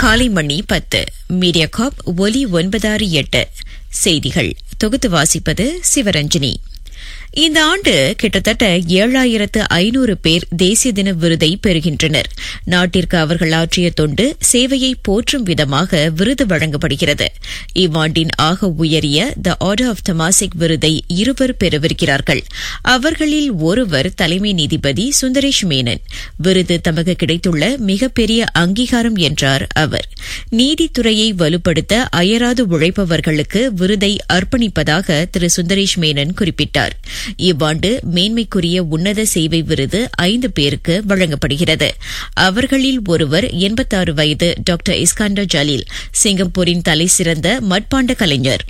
காலை மணி பத்து மீடியா காப் ஒலி ஒன்பதாறு எட்டு செய்திகள் தொகுத்து வாசிப்பது சிவரஞ்சனி இந்த ஆண்டு கிட்டத்தட்ட ஏழாயிரத்து ஐநூறு பேர் தேசிய தின விருதை பெறுகின்றனர் நாட்டிற்கு அவர்கள் ஆற்றிய தொண்டு சேவையை போற்றும் விதமாக விருது வழங்கப்படுகிறது இவ்வாண்டின் ஆக உயரிய த ஆர்டர் ஆஃப் தமாசிக் விருதை இருவர் பெறவிருக்கிறார்கள் அவர்களில் ஒருவர் தலைமை நீதிபதி சுந்தரேஷ் மேனன் விருது தமக்கு கிடைத்துள்ள மிகப்பெரிய அங்கீகாரம் என்றார் அவர் நீதித்துறையை வலுப்படுத்த அயராது உழைப்பவர்களுக்கு விருதை அர்ப்பணிப்பதாக திரு சுந்தரேஷ் மேனன் குறிப்பிட்டார் இவ்வாண்டு மேன்மைக்குரிய உன்னத சேவை விருது ஐந்து பேருக்கு வழங்கப்படுகிறது அவர்களில் ஒருவர் எண்பத்தாறு வயது டாக்டர் இஸ்காண்டர் ஜலீல் சிங்கப்பூரின் தலைசிறந்த மட்பாண்ட கலைஞர்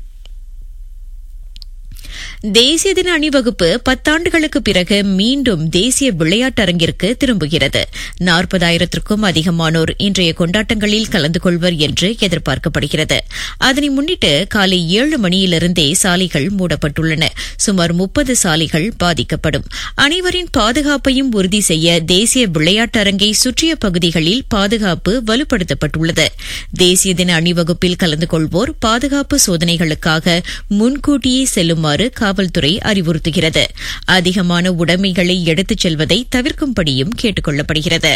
தேசிய தின அணிவகுப்பு பத்தாண்டுகளுக்கு பிறகு மீண்டும் தேசிய விளையாட்டரங்கிற்கு திரும்புகிறது நாற்பதாயிரத்திற்கும் அதிகமானோர் இன்றைய கொண்டாட்டங்களில் கலந்து கொள்வர் என்று எதிர்பார்க்கப்படுகிறது அதனை முன்னிட்டு காலை ஏழு மணியிலிருந்தே சாலைகள் மூடப்பட்டுள்ளன சுமார் முப்பது சாலைகள் பாதிக்கப்படும் அனைவரின் பாதுகாப்பையும் உறுதி செய்ய தேசிய விளையாட்டரங்கை சுற்றிய பகுதிகளில் பாதுகாப்பு வலுப்படுத்தப்பட்டுள்ளது தேசிய தின அணிவகுப்பில் கலந்து கொள்வோர் பாதுகாப்பு சோதனைகளுக்காக முன்கூட்டியே செல்லுமாறு காவல்துறை அறிவுறுத்துகிறது அதிகமான உடைமைகளை எடுத்துச் செல்வதை தவிர்க்கும்படியும் கேட்டுக் கொள்ளப்படுகிறது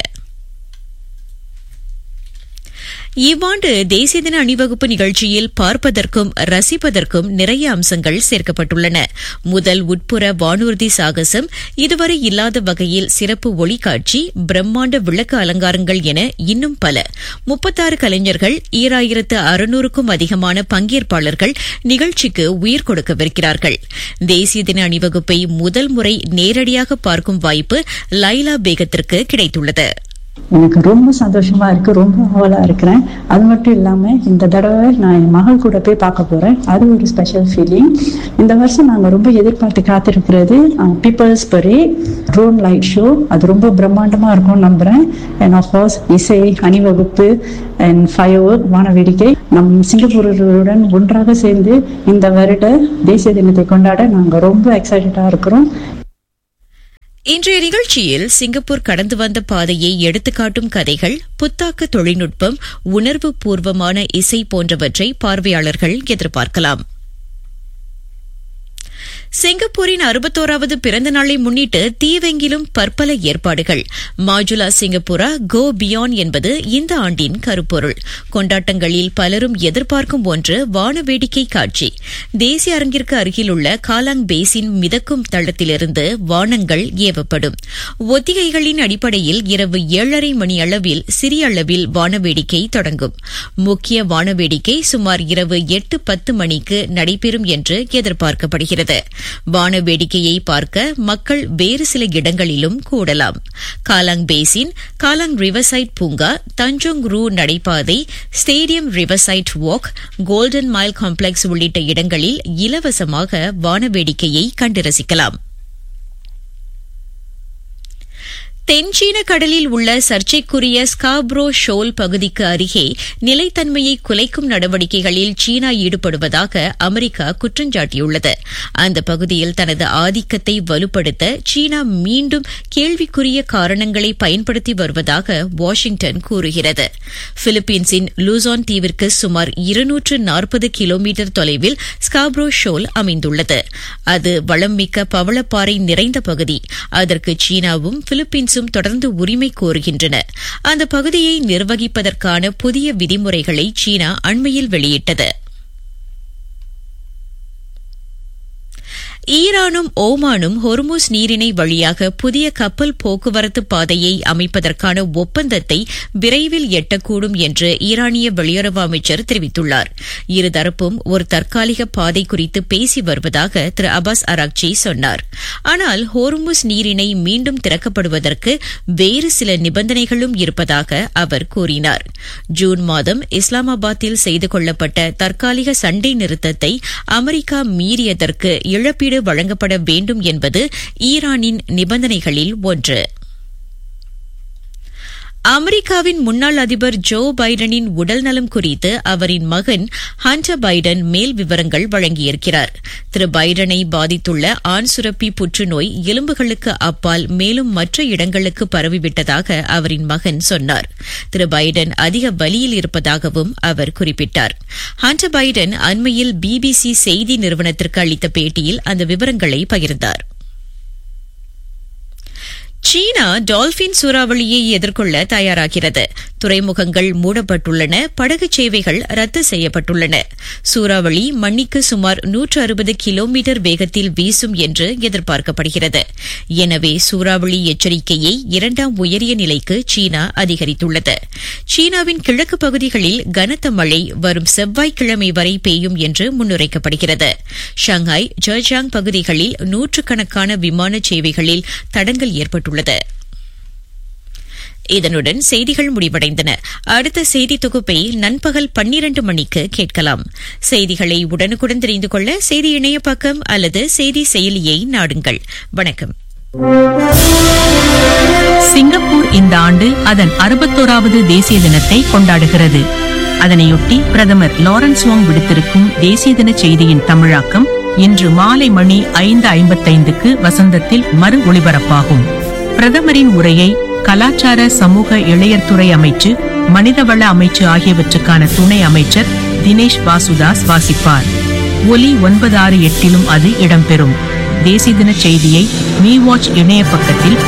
இவ்வாண்டு தேசிய தின அணிவகுப்பு நிகழ்ச்சியில் பார்ப்பதற்கும் ரசிப்பதற்கும் நிறைய அம்சங்கள் சேர்க்கப்பட்டுள்ளன முதல் உட்புற வானூர்தி சாகசம் இதுவரை இல்லாத வகையில் சிறப்பு ஒளிக்காட்சி பிரம்மாண்ட விளக்கு அலங்காரங்கள் என இன்னும் பல முப்பத்தாறு கலைஞர்கள் ஈராயிரத்து அறுநூறுக்கும் அதிகமான பங்கேற்பாளர்கள் நிகழ்ச்சிக்கு உயிர் கொடுக்கவிருக்கிறார்கள் தேசிய தின அணிவகுப்பை முதல் முறை நேரடியாக பார்க்கும் வாய்ப்பு லைலா பேகத்திற்கு கிடைத்துள்ளது எனக்கு ரொம்ப சந்தோஷமா இருக்கு ரொம்ப ஆவலா இருக்கிறேன் அது மட்டும் இல்லாம இந்த தடவை நான் என் மகள் கூட போய் பார்க்க போறேன் அது ஒரு ஸ்பெஷல் ஃபீலிங் இந்த வருஷம் நாங்க ரொம்ப எதிர்பார்த்து காத்திருக்கிறது பீப்புள்ஸ் பரே ட்ரோன் லைட் ஷோ அது ரொம்ப பிரம்மாண்டமா இருக்கும் நம்புறேன் அண்ட் ஆஃப்கோர்ஸ் இசை அணிவகுப்பு அண்ட் ஃபயர் ஒர்க் வான வேடிக்கை நம் சிங்கப்பூரருடன் ஒன்றாக சேர்ந்து இந்த வருட தேசிய தினத்தை கொண்டாட நாங்க ரொம்ப எக்ஸைட்டடா இருக்கிறோம் இன்றைய நிகழ்ச்சியில் சிங்கப்பூர் கடந்து வந்த பாதையை எடுத்துக்காட்டும் கதைகள் புத்தாக்க தொழில்நுட்பம் உணர்வு பூர்வமான இசை போன்றவற்றை பார்வையாளர்கள் எதிர்பார்க்கலாம் சிங்கப்பூரின் அறுபத்தோராவது பிறந்த நாளை முன்னிட்டு தீவெங்கிலும் பற்பல ஏற்பாடுகள் மாஜுலா சிங்கப்பூரா கோ பியான் என்பது இந்த ஆண்டின் கருப்பொருள் கொண்டாட்டங்களில் பலரும் எதிர்பார்க்கும் ஒன்று வான வேடிக்கை காட்சி தேசிய அரங்கிற்கு அருகிலுள்ள காலாங் பேசின் மிதக்கும் தளத்திலிருந்து வானங்கள் ஏவப்படும் ஒத்திகைகளின் அடிப்படையில் இரவு ஏழரை மணி அளவில் சிறிய அளவில் வானவேடிக்கை தொடங்கும் முக்கிய வானவேடிக்கை சுமார் இரவு எட்டு பத்து மணிக்கு நடைபெறும் என்று எதிர்பார்க்கப்படுகிறது வான வேடிக்கையை பார்க்க மக்கள் வேறு சில இடங்களிலும் கூடலாம் காலாங் பேசின் காலாங் ரிவர்சைட் பூங்கா தஞ்சோங் ரூ நடைபாதை stadium riverside walk golden mile complex உள்ளிட்ட இடங்களில் இலவசமாக வான வேடிக்கையை கண்டு ரசிக்கலாம் தென்சீன கடலில் உள்ள சர்ச்சைக்குரிய ஸ்காப்ரோ ஷோல் பகுதிக்கு அருகே நிலைத்தன்மையை குலைக்கும் நடவடிக்கைகளில் சீனா ஈடுபடுவதாக அமெரிக்கா குற்றஞ்சாட்டியுள்ளது அந்த பகுதியில் தனது ஆதிக்கத்தை வலுப்படுத்த சீனா மீண்டும் கேள்விக்குரிய காரணங்களை பயன்படுத்தி வருவதாக வாஷிங்டன் கூறுகிறது பிலிப்பீன்ஸின் லூசான் தீவிற்கு சுமார் இருநூற்று நாற்பது கிலோமீட்டர் தொலைவில் ஸ்காப்ரோ ஷோல் அமைந்துள்ளது அது வளம்மிக்க பவளப்பாறை நிறைந்த பகுதி அதற்கு சீனாவும் பிலிப்பீன்ஸ் பிரான்சும் தொடர்ந்து உரிமை கோருகின்றன அந்த பகுதியை நிர்வகிப்பதற்கான புதிய விதிமுறைகளை சீனா அண்மையில் வெளியிட்டது ஈரானும் ஓமானும் ஹொர்முஸ் நீரிணை வழியாக புதிய கப்பல் போக்குவரத்து பாதையை அமைப்பதற்கான ஒப்பந்தத்தை விரைவில் எட்டக்கூடும் என்று ஈரானிய வெளியுறவு அமைச்சர் தெரிவித்துள்ளார் இருதரப்பும் ஒரு தற்காலிக பாதை குறித்து பேசி வருவதாக திரு அபாஸ் அராக்சி சொன்னார் ஆனால் ஹோர்முஸ் நீரிணை மீண்டும் திறக்கப்படுவதற்கு வேறு சில நிபந்தனைகளும் இருப்பதாக அவர் கூறினார் ஜூன் மாதம் இஸ்லாமாபாத்தில் செய்து கொள்ளப்பட்ட தற்காலிக சண்டை நிறுத்தத்தை அமெரிக்கா மீறியதற்கு இழப்பீடு வழங்கப்பட வேண்டும் என்பது ஈரானின் நிபந்தனைகளில் ஒன்று அமெரிக்காவின் முன்னாள் அதிபர் ஜோ பைடனின் உடல்நலம் குறித்து அவரின் மகன் ஹண்டர் பைடன் மேல் விவரங்கள் வழங்கியிருக்கிறார் திரு பைடனை பாதித்துள்ள ஆண் சுரப்பி புற்றுநோய் எலும்புகளுக்கு அப்பால் மேலும் மற்ற இடங்களுக்கு பரவிவிட்டதாக அவரின் மகன் சொன்னார் திரு பைடன் அதிக வலியில் இருப்பதாகவும் அவர் குறிப்பிட்டார் ஹண்டர் பைடன் அண்மையில் பிபிசி செய்தி நிறுவனத்திற்கு அளித்த பேட்டியில் அந்த விவரங்களை பகிர்ந்தார் சீனா டால்பின் சூறாவளியை எதிர்கொள்ள தயாராகிறது துறைமுகங்கள் மூடப்பட்டுள்ளன படகு சேவைகள் ரத்து செய்யப்பட்டுள்ளன சூறாவளி மணிக்கு சுமார் நூற்று அறுபது கிலோமீட்டர் வேகத்தில் வீசும் என்று எதிர்பார்க்கப்படுகிறது எனவே சூறாவளி எச்சரிக்கையை இரண்டாம் உயரிய நிலைக்கு சீனா அதிகரித்துள்ளது சீனாவின் கிழக்கு பகுதிகளில் கனத்த மழை வரும் செவ்வாய்க்கிழமை வரை பெய்யும் என்று முன்னுரைக்கப்படுகிறது ஷங்காய் ஜர்ஜாங் பகுதிகளில் நூற்றுக்கணக்கான விமான சேவைகளில் தடங்கல் ஏற்பட்டுள்ளது உள்ளது இதனுடன் செய்திகள் முடிவடைந்தன அடுத்த செய்தி தொகுப்பை நண்பகல் பன்னிரண்டு மணிக்கு கேட்கலாம் செய்திகளை உடனுக்குடன் தெரிந்து கொள்ள செய்தி இணைய பக்கம் அல்லது செய்தி செயலியை நாடுங்கள் வணக்கம் சிங்கப்பூர் இந்த ஆண்டு அதன் அறுபத்தோராவது தேசிய தினத்தை கொண்டாடுகிறது அதனையொட்டி பிரதமர் லாரன்ஸ் வாங் விடுத்திருக்கும் தேசிய தின செய்தியின் தமிழாக்கம் இன்று மாலை மணி ஐந்து ஐம்பத்தைந்துக்கு வசந்தத்தில் மறு ஒளிபரப்பாகும் பிரதமரின் உரையை கலாச்சார சமூக இளையர் துறை அமைச்சு மனிதவள அமைச்சு ஆகியவற்றுக்கான துணை அமைச்சர் தினேஷ் வாசுதாஸ் வாசிப்பார் ஒலி ஒன்பது ஆறு எட்டிலும் அது இடம்பெறும் தேசிய தின செய்தியை மீ வாட்ச் இணைய பக்கத்தில்